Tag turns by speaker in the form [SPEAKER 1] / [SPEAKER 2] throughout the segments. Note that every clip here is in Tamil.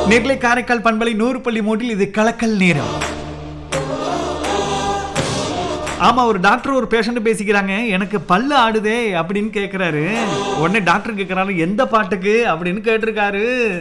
[SPEAKER 1] நெல்லை காரைக்கால் பண்பலை நூறு பள்ளி மூட்டில் இது கலக்கல் நேரம் ஆமா ஒரு டாக்டர் ஒரு பேஷண்ட் பேசிக்கிறாங்க எனக்கு பல்லு ஆடுதே அப்படின்னு கேக்குறாரு உடனே டாக்டர் கேக்குறாரு எந்த பாட்டுக்கு அப்படின்னு கேட்டிருக்காரு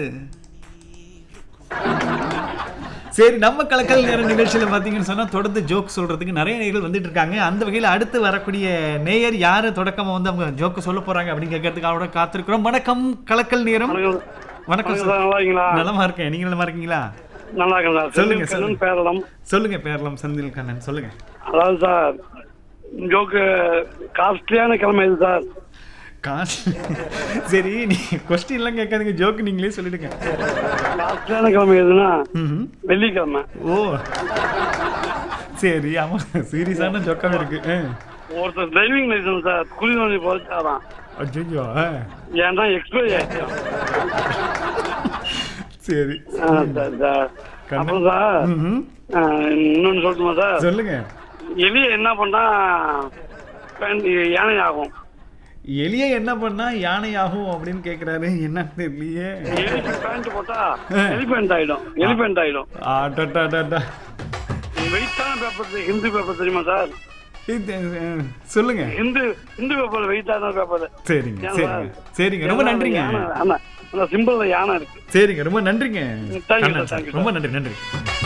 [SPEAKER 1] சரி நம்ம கலக்கல் நேர நிகழ்ச்சியில பாத்தீங்கன்னு சொன்னா தொடர்ந்து ஜோக் சொல்றதுக்கு நிறைய நேயர்கள் வந்துட்டு இருக்காங்க அந்த வகையில அடுத்து வரக்கூடிய நேயர் யாரு தொடக்கமா வந்து அவங்க ஜோக்கு சொல்ல போறாங்க அப்படின்னு கேட்கறதுக்கு அவரோட காத்திருக்கிறோம் வணக்கம் கலக்கல் நேரம்
[SPEAKER 2] வணக்கம்
[SPEAKER 1] வணக்கம்
[SPEAKER 2] வணக்கம் சார், நல்லா இருக்கீங்களா
[SPEAKER 1] நலமா இருக்கேன் நீங்க நலமா இருக்கீங்களா
[SPEAKER 2] நல்லா இருக்கேன் சார்
[SPEAKER 1] சொல்லுங்க,
[SPEAKER 2] செந்தில் கண்ணன்
[SPEAKER 1] சொல்லுங்க.
[SPEAKER 2] பேரளம்
[SPEAKER 1] சொல்லுங்க பேரலாம் செந்தில் கண்ணன் சொல்லுங்க
[SPEAKER 2] அதாவது சார் ஜோக்கு காஸ்ட்லியான கிழமை இது சார்
[SPEAKER 1] காசு சரி நீ கொஸ்டின் எல்லாம் கேட்காதீங்க ஜோக்கு நீங்களே சொல்லிடுங்க
[SPEAKER 2] காஸ்ட்லியான கிழமை எதுன்னா
[SPEAKER 1] ம்ஹும்.
[SPEAKER 2] வெள்ளிக்கிழமை
[SPEAKER 1] ஓ சரி ஆமா சீரியஸான ஜோக்காவே இருக்கு
[SPEAKER 2] ஒருத்தர் டிரைவிங் லைசன்ஸ் சார் குளிநோண்டி போச்சாராம்
[SPEAKER 1] அஜய்யோ
[SPEAKER 2] ஏன்னா எக்ஸ்பைரி ஆயிடுச்சு
[SPEAKER 1] சரி
[SPEAKER 2] ஆ, சார், சார்.
[SPEAKER 1] கண்ணன்.
[SPEAKER 2] அப்புறம் சார்
[SPEAKER 1] ம்ஹும்.
[SPEAKER 2] ஆ, இன்னொன்னு சொல்லட்டுமா சார்
[SPEAKER 1] சொல்லுங்க
[SPEAKER 2] எலிய என்ன பண்ணா பேண்ட் யானை ஆகும்
[SPEAKER 1] எலிய என்ன பண்ணா யானையாகும் அப்படின்னு கேக்குறாரு என்னன்னு தெரியலையே
[SPEAKER 2] எலிக்கு பேண்ட் போட்டா
[SPEAKER 1] ஆ.
[SPEAKER 2] எலிபென்ட் ஆயிடும் எலிபென்ட் ஆயிடும்
[SPEAKER 1] ஆட்டா
[SPEAKER 2] வெயிட்டான பேப்பர் ஹிந்து பேப்பர் தெரியுமா சார்
[SPEAKER 1] இது அஹ், சொல்லுங்க
[SPEAKER 2] ஹிந்து ஹிந்து பேப்பர் வெயிட்டான பேப்பர்
[SPEAKER 1] சரிங்க
[SPEAKER 2] ஏன்
[SPEAKER 1] சரிங்க
[SPEAKER 2] சார்?
[SPEAKER 1] சரிங்க ரொம்ப நன்றிங்க
[SPEAKER 2] ஆமா அந்த சிம்பிள்ல யானை இருக்கு
[SPEAKER 1] சரிங்க ரொம்ப நன்றிங்க
[SPEAKER 2] Thank you,
[SPEAKER 1] Kannan
[SPEAKER 2] sir,
[SPEAKER 1] sir.
[SPEAKER 2] thank you,
[SPEAKER 1] ரொம்ப நன்றி நன்றி